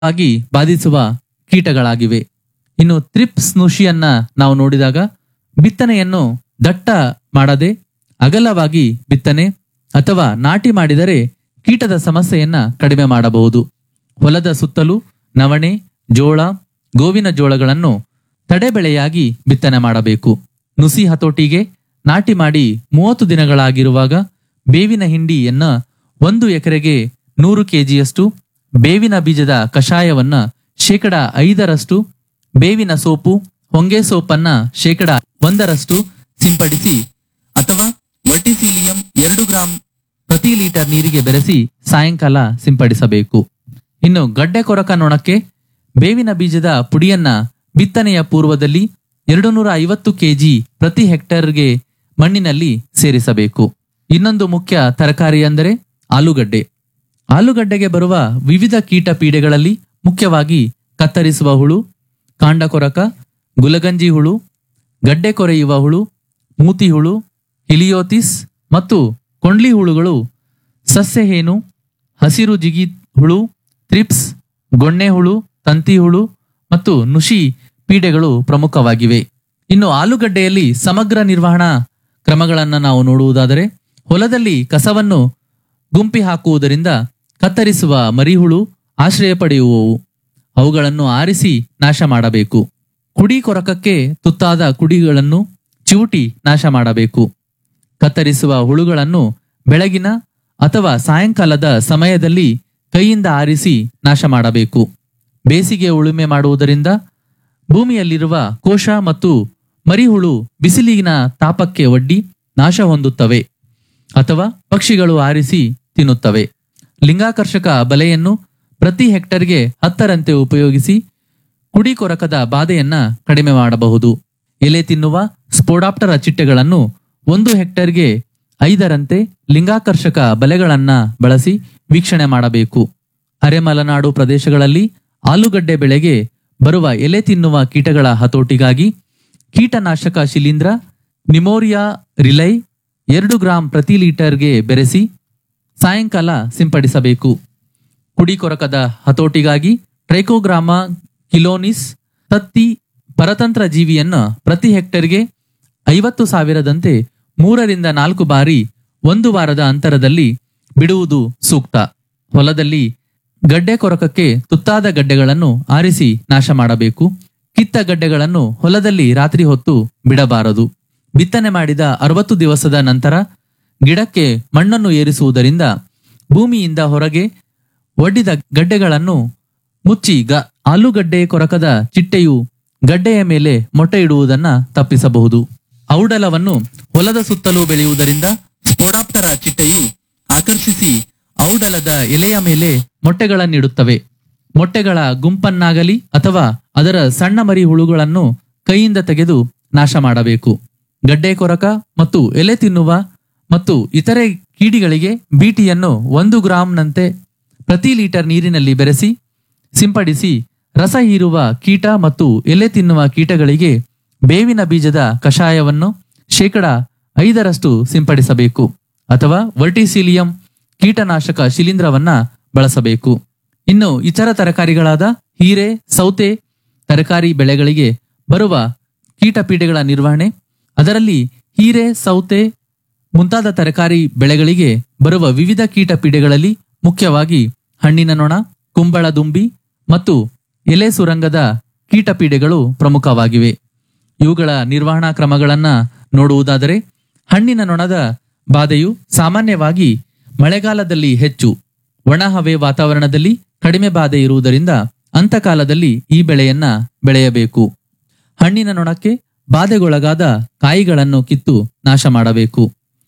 ಆಗಿ ಬಾಧಿಸುವ ಕೀಟಗಳಾಗಿವೆ ಇನ್ನು ತ್ರಿಪ್ಸ್ ನುಷಿಯನ್ನ ನಾವು ನೋಡಿದಾಗ ಬಿತ್ತನೆಯನ್ನು ದಟ್ಟ ಮಾಡದೆ ಅಗಲವಾಗಿ ಬಿತ್ತನೆ ಅಥವಾ ನಾಟಿ ಮಾಡಿದರೆ ಕೀಟದ ಸಮಸ್ಯೆಯನ್ನ ಕಡಿಮೆ ಮಾಡಬಹುದು ಹೊಲದ ಸುತ್ತಲೂ ನವಣೆ ಜೋಳ ಗೋವಿನ ಜೋಳಗಳನ್ನು ತಡೆಬೆಳೆಯಾಗಿ ಬಿತ್ತನೆ ಮಾಡಬೇಕು ನುಸಿ ಹತೋಟಿಗೆ ನಾಟಿ ಮಾಡಿ ಮೂವತ್ತು ದಿನಗಳಾಗಿರುವಾಗ ಬೇವಿನ ಹಿಂಡಿಯನ್ನ ಒಂದು ಎಕರೆಗೆ ನೂರು ಕೆಜಿಯಷ್ಟು ಬೇವಿನ ಬೀಜದ ಕಷಾಯವನ್ನ ಶೇಕಡ ಐದರಷ್ಟು ಬೇವಿನ ಸೋಪು ಹೊಂಗೆ ಸೋಪನ್ನ ಶೇಕಡ ಒಂದರಷ್ಟು ಸಿಂಪಡಿಸಿ ಅಥವಾ ವರ್ಟಿಸೀಲಿಯಂ ಎರಡು ಗ್ರಾಂ ಪ್ರತಿ ಲೀಟರ್ ನೀರಿಗೆ ಬೆರೆಸಿ ಸಾಯಂಕಾಲ ಸಿಂಪಡಿಸಬೇಕು ಇನ್ನು ಗಡ್ಡೆ ಕೊರಕ ನೊಣಕ್ಕೆ ಬೇವಿನ ಬೀಜದ ಪುಡಿಯನ್ನ ಬಿತ್ತನೆಯ ಪೂರ್ವದಲ್ಲಿ ಎರಡು ನೂರ ಐವತ್ತು ಕೆಜಿ ಪ್ರತಿ ಹೆಕ್ಟರ್ಗೆ ಮಣ್ಣಿನಲ್ಲಿ ಸೇರಿಸಬೇಕು ಇನ್ನೊಂದು ಮುಖ್ಯ ತರಕಾರಿ ಅಂದರೆ ಆಲೂಗಡ್ಡೆ ಆಲೂಗಡ್ಡೆಗೆ ಬರುವ ವಿವಿಧ ಕೀಟ ಪೀಡೆಗಳಲ್ಲಿ ಮುಖ್ಯವಾಗಿ ಕತ್ತರಿಸುವ ಹುಳು ಕಾಂಡ ಕೊರಕ ಗುಲಗಂಜಿ ಹುಳು ಗಡ್ಡೆ ಕೊರೆಯುವ ಹುಳು ಮೂತಿ ಹುಳು ಹಿಲಿಯೋತಿಸ್ ಮತ್ತು ಕೊಂಡ್ಲಿ ಹುಳುಗಳು ಸಸ್ಯಹೇನು ಹಸಿರು ಜಿಗಿ ಹುಳು ತ್ರಿಪ್ಸ್ ಗೊಣ್ಣೆ ಹುಳು ತಂತಿ ಹುಳು ಮತ್ತು ನುಷಿ ಪೀಡೆಗಳು ಪ್ರಮುಖವಾಗಿವೆ ಇನ್ನು ಆಲೂಗಡ್ಡೆಯಲ್ಲಿ ಸಮಗ್ರ ನಿರ್ವಹಣಾ ಕ್ರಮಗಳನ್ನು ನಾವು ನೋಡುವುದಾದರೆ ಹೊಲದಲ್ಲಿ ಕಸವನ್ನು ಗುಂಪಿ ಹಾಕುವುದರಿಂದ ಕತ್ತರಿಸುವ ಮರಿಹುಳು ಆಶ್ರಯ ಪಡೆಯುವವು ಅವುಗಳನ್ನು ಆರಿಸಿ ನಾಶ ಮಾಡಬೇಕು ಕುಡಿ ಕೊರಕಕ್ಕೆ ತುತ್ತಾದ ಕುಡಿಗಳನ್ನು ಚಿವುಟಿ ನಾಶ ಮಾಡಬೇಕು ಕತ್ತರಿಸುವ ಹುಳುಗಳನ್ನು ಬೆಳಗಿನ ಅಥವಾ ಸಾಯಂಕಾಲದ ಸಮಯದಲ್ಲಿ ಕೈಯಿಂದ ಆರಿಸಿ ನಾಶ ಮಾಡಬೇಕು ಬೇಸಿಗೆ ಉಳುಮೆ ಮಾಡುವುದರಿಂದ ಭೂಮಿಯಲ್ಲಿರುವ ಕೋಶ ಮತ್ತು ಮರಿಹುಳು ಬಿಸಿಲಿನ ತಾಪಕ್ಕೆ ಒಡ್ಡಿ ನಾಶ ಹೊಂದುತ್ತವೆ ಅಥವಾ ಪಕ್ಷಿಗಳು ಆರಿಸಿ ತಿನ್ನುತ್ತವೆ ಲಿಂಗಾಕರ್ಷಕ ಬಲೆಯನ್ನು ಪ್ರತಿ ಹೆಕ್ಟರ್ಗೆ ಹತ್ತರಂತೆ ಉಪಯೋಗಿಸಿ ಕುಡಿ ಕೊರಕದ ಬಾಧೆಯನ್ನ ಕಡಿಮೆ ಮಾಡಬಹುದು ಎಲೆ ತಿನ್ನುವ ಸ್ಪೋಡಾಪ್ಟರ ಚಿಟ್ಟೆಗಳನ್ನು ಒಂದು ಹೆಕ್ಟರ್ಗೆ ಐದರಂತೆ ಲಿಂಗಾಕರ್ಷಕ ಬಲೆಗಳನ್ನ ಬಳಸಿ ವೀಕ್ಷಣೆ ಮಾಡಬೇಕು ಅರೆಮಲೆನಾಡು ಪ್ರದೇಶಗಳಲ್ಲಿ ಆಲೂಗಡ್ಡೆ ಬೆಳೆಗೆ ಬರುವ ಎಲೆ ತಿನ್ನುವ ಕೀಟಗಳ ಹತೋಟಿಗಾಗಿ ಕೀಟನಾಶಕ ಶಿಲೀಂಧ್ರ ನಿಮೋರಿಯಾ ರಿಲೈ ಎರಡು ಗ್ರಾಂ ಪ್ರತಿ ಲೀಟರ್ಗೆ ಬೆರೆಸಿ ಸಾಯಂಕಾಲ ಸಿಂಪಡಿಸಬೇಕು ಕುಡಿ ಕೊರಕದ ಹತೋಟಿಗಾಗಿ ಟ್ರೈಕೋಗ್ರಾಮ ಕಿಲೋನಿಸ್ ತತ್ತಿ ಪರತಂತ್ರ ಜೀವಿಯನ್ನು ಪ್ರತಿ ಹೆಕ್ಟರ್ಗೆ ಐವತ್ತು ಸಾವಿರದಂತೆ ಮೂರರಿಂದ ನಾಲ್ಕು ಬಾರಿ ಒಂದು ವಾರದ ಅಂತರದಲ್ಲಿ ಬಿಡುವುದು ಸೂಕ್ತ ಹೊಲದಲ್ಲಿ ಗಡ್ಡೆ ಕೊರಕಕ್ಕೆ ತುತ್ತಾದ ಗಡ್ಡೆಗಳನ್ನು ಆರಿಸಿ ನಾಶ ಮಾಡಬೇಕು ಕಿತ್ತ ಗಡ್ಡೆಗಳನ್ನು ಹೊಲದಲ್ಲಿ ರಾತ್ರಿ ಹೊತ್ತು ಬಿಡಬಾರದು ಬಿತ್ತನೆ ಮಾಡಿದ ಅರವತ್ತು ದಿವಸದ ನಂತರ ಗಿಡಕ್ಕೆ ಮಣ್ಣನ್ನು ಏರಿಸುವುದರಿಂದ ಭೂಮಿಯಿಂದ ಹೊರಗೆ ಒಡ್ಡಿದ ಗಡ್ಡೆಗಳನ್ನು ಮುಚ್ಚಿ ಗ ಆಲೂಗಡ್ಡೆ ಕೊರಕದ ಚಿಟ್ಟೆಯು ಗಡ್ಡೆಯ ಮೇಲೆ ಮೊಟ್ಟೆ ಇಡುವುದನ್ನ ತಪ್ಪಿಸಬಹುದು ಔಡಲವನ್ನು ಹೊಲದ ಸುತ್ತಲೂ ಬೆಳೆಯುವುದರಿಂದ ಸ್ಪೋಡಾಪ್ಟರ ಚಿಟ್ಟೆಯು ಆಕರ್ಷಿಸಿ ಔಡಲದ ಎಲೆಯ ಮೇಲೆ ಮೊಟ್ಟೆಗಳನ್ನಿಡುತ್ತವೆ ಮೊಟ್ಟೆಗಳ ಗುಂಪನ್ನಾಗಲಿ ಅಥವಾ ಅದರ ಸಣ್ಣ ಮರಿ ಹುಳುಗಳನ್ನು ಕೈಯಿಂದ ತೆಗೆದು ನಾಶ ಮಾಡಬೇಕು ಗಡ್ಡೆ ಕೊರಕ ಮತ್ತು ಎಲೆ ತಿನ್ನುವ ಮತ್ತು ಇತರೆ ಕೀಡಿಗಳಿಗೆ ಬೀಟಿಯನ್ನು ಒಂದು ಗ್ರಾಂನಂತೆ ಪ್ರತಿ ಲೀಟರ್ ನೀರಿನಲ್ಲಿ ಬೆರೆಸಿ ಸಿಂಪಡಿಸಿ ರಸ ಹೀರುವ ಕೀಟ ಮತ್ತು ಎಲೆ ತಿನ್ನುವ ಕೀಟಗಳಿಗೆ ಬೇವಿನ ಬೀಜದ ಕಷಾಯವನ್ನು ಶೇಕಡ ಐದರಷ್ಟು ಸಿಂಪಡಿಸಬೇಕು ಅಥವಾ ವರ್ಟಿಸಿಲಿಯಂ ಕೀಟನಾಶಕ ಶಿಲೀಂಧ್ರವನ್ನ ಬಳಸಬೇಕು ಇನ್ನು ಇತರ ತರಕಾರಿಗಳಾದ ಹೀರೆ ಸೌತೆ ತರಕಾರಿ ಬೆಳೆಗಳಿಗೆ ಬರುವ ಕೀಟ ಪೀಡೆಗಳ ನಿರ್ವಹಣೆ ಅದರಲ್ಲಿ ಹೀರೆ ಸೌತೆ ಮುಂತಾದ ತರಕಾರಿ ಬೆಳೆಗಳಿಗೆ ಬರುವ ವಿವಿಧ ಕೀಟ ಪೀಡೆಗಳಲ್ಲಿ ಮುಖ್ಯವಾಗಿ ಹಣ್ಣಿನ ನೊಣ ಕುಂಬಳ ದುಂಬಿ ಮತ್ತು ಎಲೆ ಸುರಂಗದ ಕೀಟ ಪೀಡೆಗಳು ಪ್ರಮುಖವಾಗಿವೆ ಇವುಗಳ ನಿರ್ವಹಣಾ ಕ್ರಮಗಳನ್ನ ನೋಡುವುದಾದರೆ ಹಣ್ಣಿನ ನೊಣದ ಬಾಧೆಯು ಸಾಮಾನ್ಯವಾಗಿ ಮಳೆಗಾಲದಲ್ಲಿ ಹೆಚ್ಚು ಒಣ ಹವೆ ವಾತಾವರಣದಲ್ಲಿ ಕಡಿಮೆ ಬಾಧೆ ಇರುವುದರಿಂದ ಅಂತಕಾಲದಲ್ಲಿ ಈ ಬೆಳೆಯನ್ನ ಬೆಳೆಯಬೇಕು ಹಣ್ಣಿನ ನೊಣಕ್ಕೆ ಬಾಧೆಗೊಳಗಾದ ಕಾಯಿಗಳನ್ನು ಕಿತ್ತು ನಾಶ ಮಾಡಬೇಕು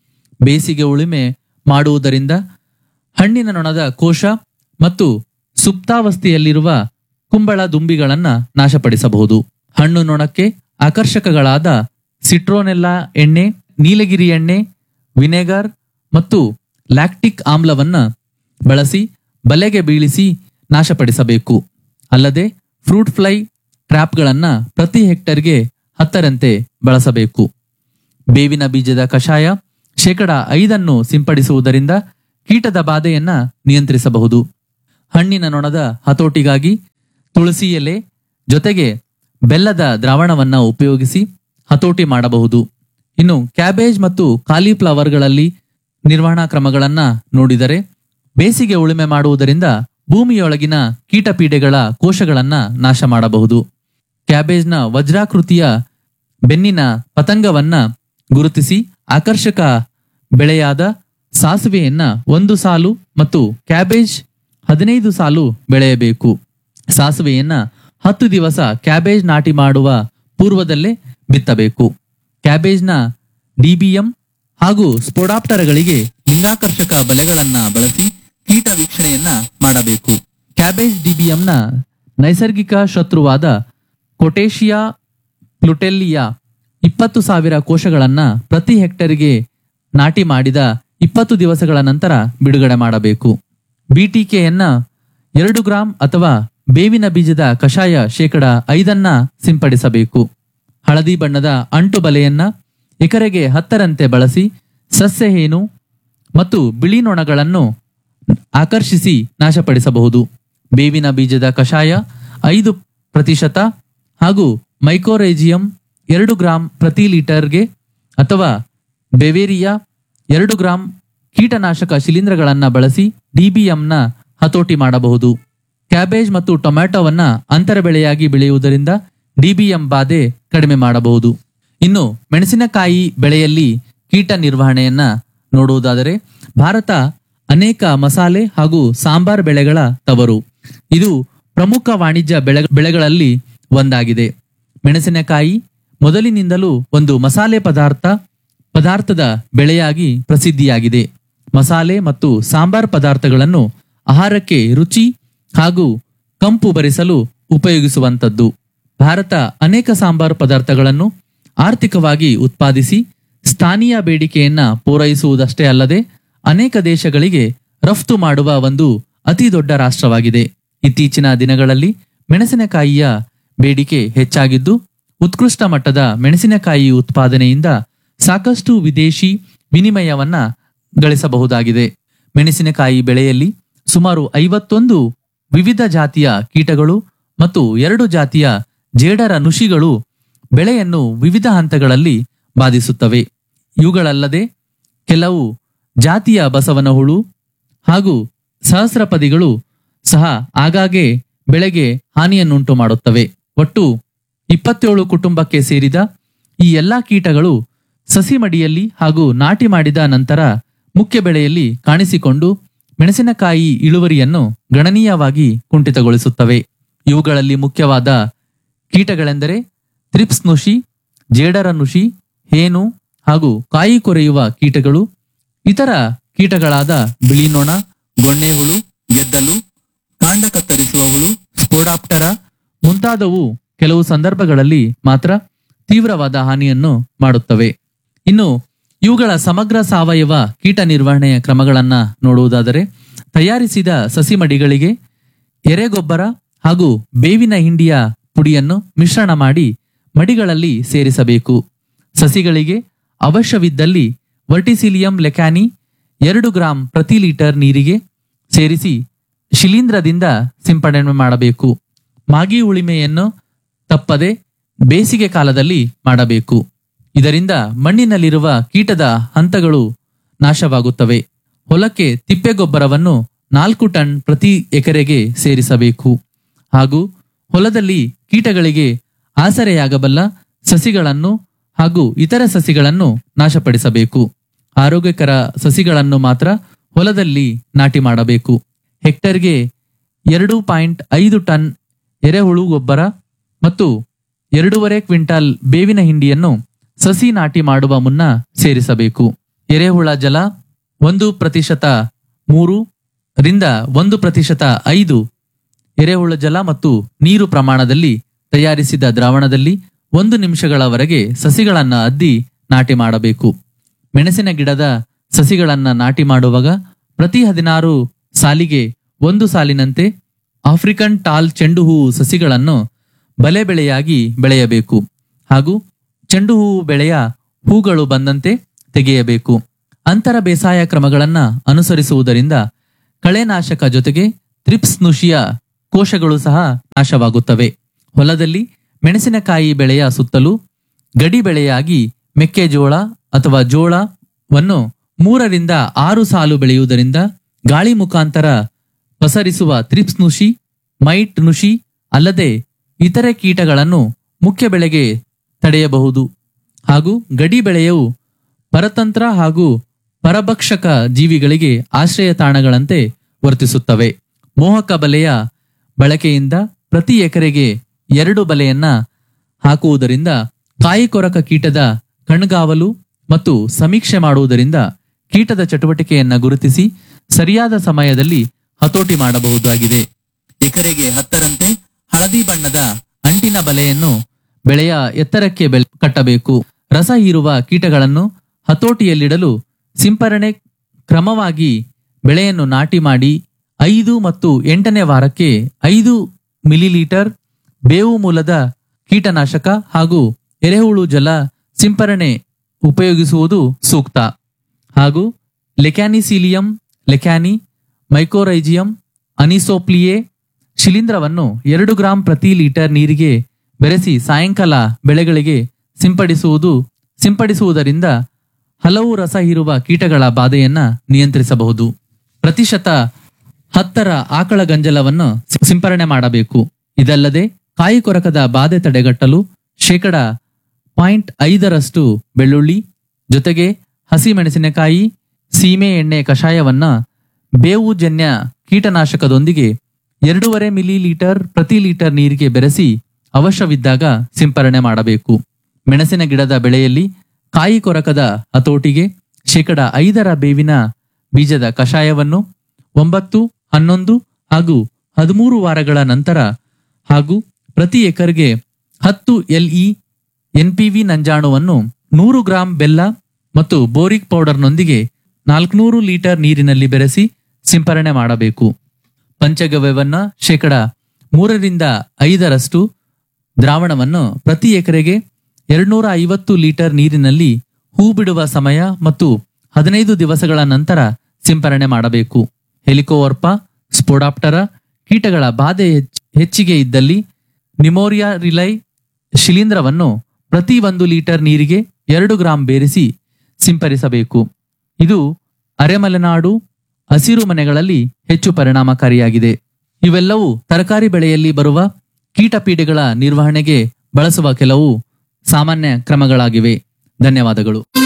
ಬೇಸಿಗೆ ಉಳುಮೆ ಮಾಡುವುದರಿಂದ ಹಣ್ಣಿನ ನೊಣದ ಕೋಶ ಮತ್ತು ಸುಪ್ತಾವಸ್ಥೆಯಲ್ಲಿರುವ ಕುಂಬಳ ದುಂಬಿಗಳನ್ನ ನಾಶಪಡಿಸಬಹುದು ಹಣ್ಣು ನೊಣಕ್ಕೆ ಆಕರ್ಷಕಗಳಾದ ಸಿಟ್ರೋನೆಲ್ಲಾ ಎಣ್ಣೆ ನೀಲಗಿರಿ ಎಣ್ಣೆ ವಿನೆಗರ್ ಮತ್ತು ಲ್ಯಾಕ್ಟಿಕ್ ಆಮ್ಲವನ್ನ ಬಳಸಿ ಬಲೆಗೆ ಬೀಳಿಸಿ ನಾಶಪಡಿಸಬೇಕು ಅಲ್ಲದೆ ಫ್ರೂಟ್ ಫ್ಲೈ ಟ್ರ್ಯಾಪ್ಗಳನ್ನ ಪ್ರತಿ ಹೆಕ್ಟರ್ಗೆ ಹತ್ತರಂತೆ ಬಳಸಬೇಕು ಬೇವಿನ ಬೀಜದ ಕಷಾಯ ಶೇಕಡ ಐದನ್ನು ಸಿಂಪಡಿಸುವುದರಿಂದ ಕೀಟದ ಬಾಧೆಯನ್ನ ನಿಯಂತ್ರಿಸಬಹುದು ಹಣ್ಣಿನ ನೊಣದ ಹತೋಟಿಗಾಗಿ ತುಳಸಿ ಎಲೆ ಜೊತೆಗೆ ಬೆಲ್ಲದ ದ್ರಾವಣವನ್ನ ಉಪಯೋಗಿಸಿ ಹತೋಟಿ ಮಾಡಬಹುದು ಇನ್ನು ಕ್ಯಾಬೇಜ್ ಮತ್ತು ಕಾಲಿಫ್ಲವರ್ಗಳಲ್ಲಿ ನಿರ್ವಹಣಾ ಕ್ರಮಗಳನ್ನ ನೋಡಿದರೆ ಬೇಸಿಗೆ ಉಳುಮೆ ಮಾಡುವುದರಿಂದ ಭೂಮಿಯೊಳಗಿನ ಕೀಟಪೀಡೆಗಳ ಕೋಶಗಳನ್ನ ನಾಶ ಮಾಡಬಹುದು ಕ್ಯಾಬೇಜ್ನ ವಜ್ರಾಕೃತಿಯ ಬೆನ್ನಿನ ಪತಂಗವನ್ನ ಗುರುತಿಸಿ ಆಕರ್ಷಕ ಬೆಳೆಯಾದ ಸಾಸಿವೆಯನ್ನ ಒಂದು ಸಾಲು ಮತ್ತು ಕ್ಯಾಬೇಜ್ ಹದಿನೈದು ಸಾಲು ಬೆಳೆಯಬೇಕು ಸಾಸಿವೆಯನ್ನ ಹತ್ತು ದಿವಸ ಕ್ಯಾಬೇಜ್ ನಾಟಿ ಮಾಡುವ ಪೂರ್ವದಲ್ಲೇ ಬಿತ್ತಬೇಕು ಕ್ಯಾಬೇಜ್ನ ಡಿಬಿಎಂ ಹಾಗೂ ಸ್ಪೋಡಾಪ್ಟರಗಳಿಗೆ ಲಿಂಗಾಕರ್ಷಕ ಬಲೆಗಳನ್ನ ಬಳಸಿ ಕೀಟ ವೀಕ್ಷಣೆಯನ್ನ ಮಾಡಬೇಕು ಕ್ಯಾಬೇಜ್ ಡಿಬಿಎಂನ ನೈಸರ್ಗಿಕ ಶತ್ರುವಾದ ಕೊಟೇಶಿಯಾ ಪ್ಲುಟೆಲ್ಲಿಯಾ ಇಪ್ಪತ್ತು ಸಾವಿರ ಕೋಶಗಳನ್ನ ಪ್ರತಿ ಹೆಕ್ಟರ್ಗೆ ನಾಟಿ ಮಾಡಿದ ಇಪ್ಪತ್ತು ದಿವಸಗಳ ನಂತರ ಬಿಡುಗಡೆ ಮಾಡಬೇಕು ಬಿಟಿಕೆಯನ್ನ ಎರಡು ಗ್ರಾಂ ಅಥವಾ ಬೇವಿನ ಬೀಜದ ಕಷಾಯ ಶೇಕಡ ಐದನ್ನ ಸಿಂಪಡಿಸಬೇಕು ಹಳದಿ ಬಣ್ಣದ ಅಂಟು ಬಲೆಯನ್ನ ಎಕರೆಗೆ ಹತ್ತರಂತೆ ಬಳಸಿ ಸಸ್ಯ ಹೇನು ಮತ್ತು ಬಿಳಿ ನೊಣಗಳನ್ನು ಆಕರ್ಷಿಸಿ ನಾಶಪಡಿಸಬಹುದು ಬೇವಿನ ಬೀಜದ ಕಷಾಯ ಐದು ಪ್ರತಿಶತ ಹಾಗೂ ಮೈಕೋರೇಜಿಯಂ ಎರಡು ಗ್ರಾಂ ಪ್ರತಿ ಲೀಟರ್ಗೆ ಅಥವಾ ಬೆವೇರಿಯಾ ಎರಡು ಗ್ರಾಂ ಕೀಟನಾಶಕ ಶಿಲೀಂಧ್ರಗಳನ್ನ ಬಳಸಿ ಡಿಬಿಎಂನ ಹತೋಟಿ ಮಾಡಬಹುದು ಕ್ಯಾಬೇಜ್ ಮತ್ತು ಟೊಮ್ಯಾಟೊವನ್ನ ಅಂತರ ಬೆಳೆಯಾಗಿ ಬೆಳೆಯುವುದರಿಂದ ಡಿಬಿಎಂ ಬಾಧೆ ಕಡಿಮೆ ಮಾಡಬಹುದು ಇನ್ನು ಮೆಣಸಿನಕಾಯಿ ಬೆಳೆಯಲ್ಲಿ ಕೀಟ ನಿರ್ವಹಣೆಯನ್ನ ನೋಡುವುದಾದರೆ ಭಾರತ ಅನೇಕ ಮಸಾಲೆ ಹಾಗೂ ಸಾಂಬಾರ್ ಬೆಳೆಗಳ ತವರು ಇದು ಪ್ರಮುಖ ವಾಣಿಜ್ಯ ಬೆಳೆ ಬೆಳೆಗಳಲ್ಲಿ ಒಂದಾಗಿದೆ ಮೆಣಸಿನಕಾಯಿ ಮೊದಲಿನಿಂದಲೂ ಒಂದು ಮಸಾಲೆ ಪದಾರ್ಥ ಪದಾರ್ಥದ ಬೆಳೆಯಾಗಿ ಪ್ರಸಿದ್ಧಿಯಾಗಿದೆ ಮಸಾಲೆ ಮತ್ತು ಸಾಂಬಾರ್ ಪದಾರ್ಥಗಳನ್ನು ಆಹಾರಕ್ಕೆ ರುಚಿ ಹಾಗೂ ಕಂಪು ಭರಿಸಲು ಉಪಯೋಗಿಸುವಂತದ್ದು ಭಾರತ ಅನೇಕ ಸಾಂಬಾರ್ ಪದಾರ್ಥಗಳನ್ನು ಆರ್ಥಿಕವಾಗಿ ಉತ್ಪಾದಿಸಿ ಸ್ಥಾನೀಯ ಬೇಡಿಕೆಯನ್ನ ಪೂರೈಸುವುದಷ್ಟೇ ಅಲ್ಲದೆ ಅನೇಕ ದೇಶಗಳಿಗೆ ರಫ್ತು ಮಾಡುವ ಒಂದು ಅತಿ ದೊಡ್ಡ ರಾಷ್ಟ್ರವಾಗಿದೆ ಇತ್ತೀಚಿನ ದಿನಗಳಲ್ಲಿ ಮೆಣಸಿನಕಾಯಿಯ ಬೇಡಿಕೆ ಹೆಚ್ಚಾಗಿದ್ದು ಉತ್ಕೃಷ್ಟ ಮಟ್ಟದ ಮೆಣಸಿನಕಾಯಿ ಉತ್ಪಾದನೆಯಿಂದ ಸಾಕಷ್ಟು ವಿದೇಶಿ ವಿನಿಮಯವನ್ನ ಗಳಿಸಬಹುದಾಗಿದೆ ಮೆಣಸಿನಕಾಯಿ ಬೆಳೆಯಲ್ಲಿ ಸುಮಾರು ಐವತ್ತೊಂದು ವಿವಿಧ ಜಾತಿಯ ಕೀಟಗಳು ಮತ್ತು ಎರಡು ಜಾತಿಯ ಜೇಡರ ನುಷಿಗಳು ಬೆಳೆಯನ್ನು ವಿವಿಧ ಹಂತಗಳಲ್ಲಿ ಬಾಧಿಸುತ್ತವೆ ಇವುಗಳಲ್ಲದೆ ಕೆಲವು ಜಾತಿಯ ಬಸವನ ಹುಳು ಹಾಗೂ ಸಹಸ್ರಪದಿಗಳು ಸಹ ಆಗಾಗ್ಗೆ ಬೆಳೆಗೆ ಹಾನಿಯನ್ನುಂಟು ಮಾಡುತ್ತವೆ ಒಟ್ಟು ಇಪ್ಪತ್ತೇಳು ಕುಟುಂಬಕ್ಕೆ ಸೇರಿದ ಈ ಎಲ್ಲಾ ಕೀಟಗಳು ಸಸಿ ಮಡಿಯಲ್ಲಿ ಹಾಗೂ ನಾಟಿ ಮಾಡಿದ ನಂತರ ಮುಖ್ಯ ಬೆಳೆಯಲ್ಲಿ ಕಾಣಿಸಿಕೊಂಡು ಮೆಣಸಿನಕಾಯಿ ಇಳುವರಿಯನ್ನು ಗಣನೀಯವಾಗಿ ಕುಂಠಿತಗೊಳಿಸುತ್ತವೆ ಇವುಗಳಲ್ಲಿ ಮುಖ್ಯವಾದ ಕೀಟಗಳೆಂದರೆ ತ್ರಿಪ್ಸ್ ನುಷಿ ಜೇಡರ ನುಷಿ ಹೇನು ಹಾಗೂ ಕಾಯಿ ಕೊರೆಯುವ ಕೀಟಗಳು ಇತರ ಕೀಟಗಳಾದ ಬಿಳಿ ನೊಣ ಗೊಣ್ಣೆ ಹುಳು ಗೆದ್ದಲು ಕಾಂಡ ಕತ್ತರಿಸುವ ಹುಳು ಸ್ಪೋಡಾಪ್ಟರ ಮುಂತಾದವು ಕೆಲವು ಸಂದರ್ಭಗಳಲ್ಲಿ ಮಾತ್ರ ತೀವ್ರವಾದ ಹಾನಿಯನ್ನು ಮಾಡುತ್ತವೆ ಇನ್ನು ಇವುಗಳ ಸಮಗ್ರ ಸಾವಯವ ಕೀಟ ನಿರ್ವಹಣೆಯ ಕ್ರಮಗಳನ್ನ ನೋಡುವುದಾದರೆ ತಯಾರಿಸಿದ ಸಸಿ ಮಡಿಗಳಿಗೆ ಎರೆಗೊಬ್ಬರ ಹಾಗೂ ಬೇವಿನ ಹಿಂಡಿಯ ಪುಡಿಯನ್ನು ಮಿಶ್ರಣ ಮಾಡಿ ಮಡಿಗಳಲ್ಲಿ ಸೇರಿಸಬೇಕು ಸಸಿಗಳಿಗೆ ಅವಶ್ಯವಿದ್ದಲ್ಲಿ ವರ್ಟಿಸಿಲಿಯಂ ಲೆಕ್ಯಾನಿ ಎರಡು ಗ್ರಾಂ ಪ್ರತಿ ಲೀಟರ್ ನೀರಿಗೆ ಸೇರಿಸಿ ಶಿಲೀಂಧ್ರದಿಂದ ಸಿಂಪಡಣೆ ಮಾಡಬೇಕು ಮಾಗಿ ಉಳಿಮೆಯನ್ನು ತಪ್ಪದೆ ಬೇಸಿಗೆ ಕಾಲದಲ್ಲಿ ಮಾಡಬೇಕು ಇದರಿಂದ ಮಣ್ಣಿನಲ್ಲಿರುವ ಕೀಟದ ಹಂತಗಳು ನಾಶವಾಗುತ್ತವೆ ಹೊಲಕ್ಕೆ ತಿಪ್ಪೆಗೊಬ್ಬರವನ್ನು ನಾಲ್ಕು ಟನ್ ಪ್ರತಿ ಎಕರೆಗೆ ಸೇರಿಸಬೇಕು ಹಾಗೂ ಹೊಲದಲ್ಲಿ ಕೀಟಗಳಿಗೆ ಆಸರೆಯಾಗಬಲ್ಲ ಸಸಿಗಳನ್ನು ಹಾಗೂ ಇತರ ಸಸಿಗಳನ್ನು ನಾಶಪಡಿಸಬೇಕು ಆರೋಗ್ಯಕರ ಸಸಿಗಳನ್ನು ಮಾತ್ರ ಹೊಲದಲ್ಲಿ ನಾಟಿ ಮಾಡಬೇಕು ಹೆಕ್ಟರ್ಗೆ ಎರಡು ಪಾಯಿಂಟ್ ಐದು ಟನ್ ಎರೆಹುಳು ಗೊಬ್ಬರ ಮತ್ತು ಎರಡೂವರೆ ಕ್ವಿಂಟಾಲ್ ಬೇವಿನ ಹಿಂಡಿಯನ್ನು ಸಸಿ ನಾಟಿ ಮಾಡುವ ಮುನ್ನ ಸೇರಿಸಬೇಕು ಎರೆಹುಳ ಜಲ ಒಂದು ಪ್ರತಿಶತ ಮೂರು ರಿಂದ ಒಂದು ಪ್ರತಿಶತ ಐದು ಎರೆಹುಳ ಜಲ ಮತ್ತು ನೀರು ಪ್ರಮಾಣದಲ್ಲಿ ತಯಾರಿಸಿದ ದ್ರಾವಣದಲ್ಲಿ ಒಂದು ನಿಮಿಷಗಳವರೆಗೆ ಸಸಿಗಳನ್ನ ಅದ್ದಿ ನಾಟಿ ಮಾಡಬೇಕು ಮೆಣಸಿನ ಗಿಡದ ಸಸಿಗಳನ್ನ ನಾಟಿ ಮಾಡುವಾಗ ಪ್ರತಿ ಹದಿನಾರು ಸಾಲಿಗೆ ಒಂದು ಸಾಲಿನಂತೆ ಆಫ್ರಿಕನ್ ಟಾಲ್ ಚೆಂಡು ಹೂವು ಸಸಿಗಳನ್ನು ಬಲೆ ಬೆಳೆಯಾಗಿ ಬೆಳೆಯಬೇಕು ಹಾಗೂ ಚೆಂಡು ಹೂವು ಬೆಳೆಯ ಹೂಗಳು ಬಂದಂತೆ ತೆಗೆಯಬೇಕು ಅಂತರ ಬೇಸಾಯ ಕ್ರಮಗಳನ್ನ ಅನುಸರಿಸುವುದರಿಂದ ಕಳೆನಾಶಕ ಜೊತೆಗೆ ತ್ರಿಪ್ಸ್ ನುಷಿಯ ಕೋಶಗಳು ಸಹ ನಾಶವಾಗುತ್ತವೆ ಹೊಲದಲ್ಲಿ ಮೆಣಸಿನಕಾಯಿ ಬೆಳೆಯ ಸುತ್ತಲೂ ಗಡಿ ಬೆಳೆಯಾಗಿ ಮೆಕ್ಕೆಜೋಳ ಅಥವಾ ಜೋಳವನ್ನು ಮೂರರಿಂದ ಆರು ಸಾಲು ಬೆಳೆಯುವುದರಿಂದ ಗಾಳಿ ಮುಖಾಂತರ ಪಸರಿಸುವ ತ್ರಿಪ್ಸ್ ನುಷಿ ಮೈಟ್ ನುಷಿ ಅಲ್ಲದೆ ಇತರೆ ಕೀಟಗಳನ್ನು ಮುಖ್ಯ ಬೆಳೆಗೆ ತಡೆಯಬಹುದು ಹಾಗೂ ಗಡಿ ಬೆಳೆಯು ಪರತಂತ್ರ ಹಾಗೂ ಪರಭಕ್ಷಕ ಜೀವಿಗಳಿಗೆ ಆಶ್ರಯ ತಾಣಗಳಂತೆ ವರ್ತಿಸುತ್ತವೆ ಮೋಹಕ ಬಲೆಯ ಬಳಕೆಯಿಂದ ಪ್ರತಿ ಎಕರೆಗೆ ಎರಡು ಬಲೆಯನ್ನ ಹಾಕುವುದರಿಂದ ಕಾಯಿಕೊರಕ ಕೀಟದ ಕಣ್ಗಾವಲು ಮತ್ತು ಸಮೀಕ್ಷೆ ಮಾಡುವುದರಿಂದ ಕೀಟದ ಚಟುವಟಿಕೆಯನ್ನ ಗುರುತಿಸಿ ಸರಿಯಾದ ಸಮಯದಲ್ಲಿ ಹತೋಟಿ ಮಾಡಬಹುದಾಗಿದೆ ಎಕರೆಗೆ ಹತ್ತರಂತೆ ಹಳದಿ ಬಣ್ಣದ ಅಂಟಿನ ಬಲೆಯನ್ನು ಬೆಳೆಯ ಎತ್ತರಕ್ಕೆ ಬೆಲ್ ಕಟ್ಟಬೇಕು ರಸ ಹೀರುವ ಕೀಟಗಳನ್ನು ಹತೋಟಿಯಲ್ಲಿಡಲು ಸಿಂಪರಣೆ ಕ್ರಮವಾಗಿ ಬೆಳೆಯನ್ನು ನಾಟಿ ಮಾಡಿ ಐದು ಮತ್ತು ಎಂಟನೇ ವಾರಕ್ಕೆ ಐದು ಮಿಲಿಲೀಟರ್ ಬೇವು ಮೂಲದ ಕೀಟನಾಶಕ ಹಾಗೂ ಎರೆಹುಳು ಜಲ ಸಿಂಪರಣೆ ಉಪಯೋಗಿಸುವುದು ಸೂಕ್ತ ಹಾಗೂ ಲೆಕ್ಯಾನಿಸೀಲಿಯಂ ಲೆಕ್ಯಾನಿ ಮೈಕೋರೈಜಿಯಂ ಅನಿಸೋಪ್ಲಿಯೆ ಶಿಲೀಂಧ್ರವನ್ನು ಎರಡು ಗ್ರಾಂ ಪ್ರತಿ ಲೀಟರ್ ನೀರಿಗೆ ಬೆರೆಸಿ ಸಾಯಂಕಾಲ ಬೆಳೆಗಳಿಗೆ ಸಿಂಪಡಿಸುವುದು ಸಿಂಪಡಿಸುವುದರಿಂದ ಹಲವು ರಸ ಹೀರುವ ಕೀಟಗಳ ಬಾಧೆಯನ್ನ ನಿಯಂತ್ರಿಸಬಹುದು ಪ್ರತಿಶತ ಹತ್ತರ ಆಕಳ ಗಂಜಲವನ್ನು ಸಿಂಪರಣೆ ಮಾಡಬೇಕು ಇದಲ್ಲದೆ ಕಾಯಿ ಕೊರಕದ ಬಾಧೆ ತಡೆಗಟ್ಟಲು ಶೇಕಡ ಪಾಯಿಂಟ್ ಐದರಷ್ಟು ಬೆಳ್ಳುಳ್ಳಿ ಜೊತೆಗೆ ಹಸಿಮೆಣಸಿನಕಾಯಿ ಸೀಮೆ ಎಣ್ಣೆ ಕಷಾಯವನ್ನ ಬೇವು ಜನ್ಯ ಕೀಟನಾಶಕದೊಂದಿಗೆ ಎರಡೂವರೆ ಮಿಲಿ ಲೀಟರ್ ಪ್ರತಿ ಲೀಟರ್ ನೀರಿಗೆ ಬೆರೆಸಿ ಅವಶ್ಯವಿದ್ದಾಗ ಸಿಂಪರಣೆ ಮಾಡಬೇಕು ಮೆಣಸಿನ ಗಿಡದ ಬೆಳೆಯಲ್ಲಿ ಕಾಯಿ ಕೊರಕದ ಹತೋಟಿಗೆ ಶೇಕಡ ಐದರ ಬೇವಿನ ಬೀಜದ ಕಷಾಯವನ್ನು ಒಂಬತ್ತು ಹನ್ನೊಂದು ಹಾಗೂ ಹದಿಮೂರು ವಾರಗಳ ನಂತರ ಹಾಗೂ ಪ್ರತಿ ಎಕರ್ಗೆ ಹತ್ತು ಎಲ್ಇ ಎನ್ಪಿವಿ ನಂಜಾಣುವನ್ನು ನೂರು ಗ್ರಾಂ ಬೆಲ್ಲ ಮತ್ತು ಬೋರಿಕ್ ಪೌಡರ್ನೊಂದಿಗೆ ನಾಲ್ಕುನೂರು ಲೀಟರ್ ನೀರಿನಲ್ಲಿ ಬೆರೆಸಿ ಸಿಂಪರಣೆ ಮಾಡಬೇಕು ಪಂಚಗವ್ಯವನ್ನ ಶೇಕಡ ಮೂರರಿಂದ ಐದರಷ್ಟು ದ್ರಾವಣವನ್ನು ಪ್ರತಿ ಎಕರೆಗೆ ಎರಡ್ನೂರ ಐವತ್ತು ಲೀಟರ್ ನೀರಿನಲ್ಲಿ ಹೂ ಬಿಡುವ ಸಮಯ ಮತ್ತು ಹದಿನೈದು ದಿವಸಗಳ ನಂತರ ಸಿಂಪರಣೆ ಮಾಡಬೇಕು ಹೆಲಿಕೋವರ್ಪ ಸ್ಪೋಡಾಪ್ಟರ ಕೀಟಗಳ ಬಾಧೆ ಹೆಚ್ಚ್- ಹೆಚ್ಚಿಗೆ ಇದ್ದಲ್ಲಿ ನಿಮೋರಿಯಾ ರಿಲೈ ಶಿಲೀಂಧ್ರವನ್ನು ಪ್ರತಿ ಒಂದು ಲೀಟರ್ ನೀರಿಗೆ ಎರಡು ಗ್ರಾಂ ಬೇರಿಸಿ ಸಿಂಪರಿಸಬೇಕು ಇದು ಅರೆಮಲೆನಾಡು ಹಸಿರು ಮನೆಗಳಲ್ಲಿ ಹೆಚ್ಚು ಪರಿಣಾಮಕಾರಿಯಾಗಿದೆ ಇವೆಲ್ಲವೂ ತರಕಾರಿ ಬೆಳೆಯಲ್ಲಿ ಬರುವ ಕೀಟಪೀಡೆಗಳ ನಿರ್ವಹಣೆಗೆ ಬಳಸುವ ಕೆಲವು ಸಾಮಾನ್ಯ ಕ್ರಮಗಳಾಗಿವೆ ಧನ್ಯವಾದಗಳು